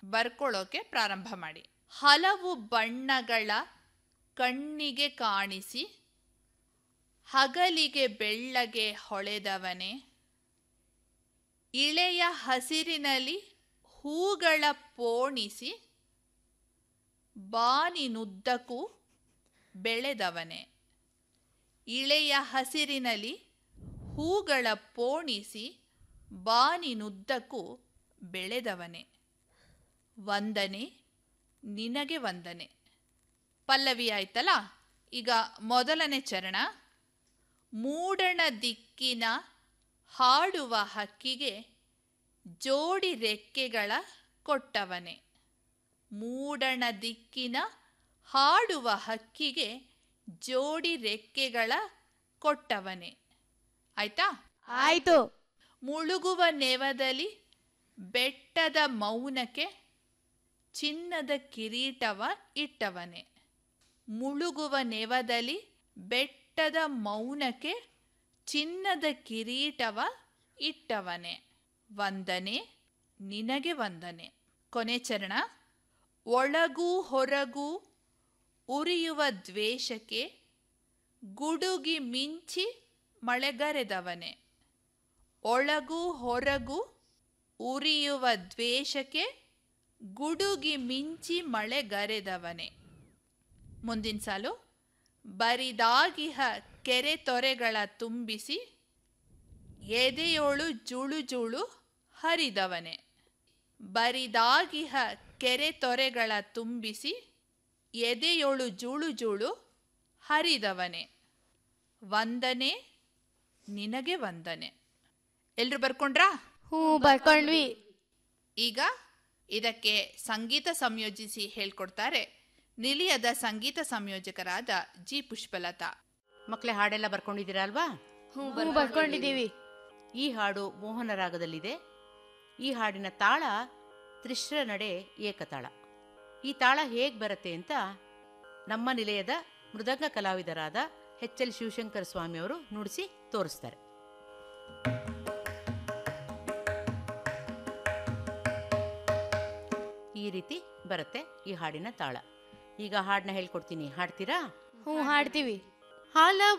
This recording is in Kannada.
ಬರ್ಕೊಳ್ಳೋಕೆ ಪ್ರಾರಂಭ ಮಾಡಿ ಹಲವು ಬಣ್ಣಗಳ ಕಣ್ಣಿಗೆ ಕಾಣಿಸಿ ಹಗಲಿಗೆ ಬೆಳ್ಳಗೆ ಹೊಳೆದವನೇ ಇಳೆಯ ಹಸಿರಿನಲ್ಲಿ ಹೂಗಳ ಪೋಣಿಸಿ ಬಾನಿನುದ್ದಕ್ಕೂ ಬೆಳೆದವನೇ ಇಳೆಯ ಹಸಿರಿನಲ್ಲಿ ಹೂಗಳ ಪೋಣಿಸಿ ಬಾನಿನುದ್ದಕ್ಕೂ ಬೆಳೆದವನೇ ವಂದನೆ ನಿನಗೆ ವಂದನೆ ಪಲ್ಲವಿ ಆಯ್ತಲ್ಲ ಈಗ ಮೊದಲನೇ ಚರಣ ಮೂಡಣ ದಿಕ್ಕಿನ ಹಾಡುವ ಹಕ್ಕಿಗೆ ಜೋಡಿ ರೆಕ್ಕೆಗಳ ಕೊಟ್ಟವನೇ ಮೂಡಣ ದಿಕ್ಕಿನ ಹಾಡುವ ಹಕ್ಕಿಗೆ ಜೋಡಿ ರೆಕ್ಕೆಗಳ ಕೊಟ್ಟವನೇ ಆಯ್ತಾ ಆಯ್ತು ಮುಳುಗುವ ನೆವದಲ್ಲಿ ಬೆಟ್ಟದ ಮೌನಕ್ಕೆ ಚಿನ್ನದ ಕಿರೀಟವ ಇಟ್ಟವನೇ ಮುಳುಗುವ ನೆವದಲ್ಲಿ ಬೆಟ್ಟದ ಮೌನಕ್ಕೆ ಚಿನ್ನದ ಕಿರೀಟವ ಇಟ್ಟವನೇ ವಂದನೆ ನಿನಗೆ ವಂದನೆ ಕೊನೆ ಚರಣ ಒಳಗೂ ಹೊರಗೂ ಉರಿಯುವ ದ್ವೇಷಕ್ಕೆ ಗುಡುಗಿ ಮಿಂಚಿ ಮಳೆಗರೆದವನೇ ಒಳಗೂ ಹೊರಗೂ ಉರಿಯುವ ದ್ವೇಷಕ್ಕೆ ಗುಡುಗಿ ಮಿಂಚಿ ಮಳೆಗರೆದವನೇ ಮುಂದಿನ ಸಾಲು ಬರಿದಾಗಿಹ ಕೆರೆ ತೊರೆಗಳ ತುಂಬಿಸಿ ಎದೆಯೋಳು ಜುಳು ಜುಳು ಹರಿದವನೇ ಬರಿದಾಗಿಹ ಕೆರೆ ತೊರೆಗಳ ತುಂಬಿಸಿ ಎದೆಯೋಳು ಜುಳು ಜುಳು ಹರಿದವನೇ ವಂದನೆ ನಿನಗೆ ವಂದನೆ ಎಲ್ರು ಬರ್ಕೊಂಡ್ರಾ ಹ್ಞೂ ಬರ್ಕೊಂಡ್ವಿ ಈಗ ಇದಕ್ಕೆ ಸಂಗೀತ ಸಂಯೋಜಿಸಿ ಹೇಳ್ಕೊಡ್ತಾರೆ ನಿಲಿಯದ ಸಂಗೀತ ಸಂಯೋಜಕರಾದ ಜಿ ಪುಷ್ಪಲತಾ ಮಕ್ಕಳೇ ಹಾಡೆಲ್ಲ ಬರ್ಕೊಂಡಿದ್ದೀರಾ ಅಲ್ವಾ ಹ್ಞೂ ಬರ್ಕೊಂಡಿದ್ದೀವಿ ಈ ಹಾಡು ಮೋಹನ ರಾಗದಲ್ಲಿದೆ ಈ ಹಾಡಿನ ತಾಳ ತ್ರಿಶ್ರ ನಡೆ ಏಕತಾಳ ಈ ತಾಳ ಹೇಗೆ ಬರುತ್ತೆ ಅಂತ ನಮ್ಮ ನಿಲಯದ ಮೃದಂಗ ಕಲಾವಿದರಾದ ಎಚ್ ಎಲ್ ಶಿವಶಂಕರ ಸ್ವಾಮಿಯವರು ನುಡಿಸಿ ತೋರಿಸ್ತಾರೆ ಈ ರೀತಿ ಬರುತ್ತೆ ಈ ಹಾಡಿನ ತಾಳ ಈಗ ಹಾಡನ್ನ ಹೇಳ್ಕೊಡ್ತೀನಿ ಹಾಡ್ತೀರಾ ಹ್ಞೂ ಹಾಡ್ತೀವಿ ಹಲವು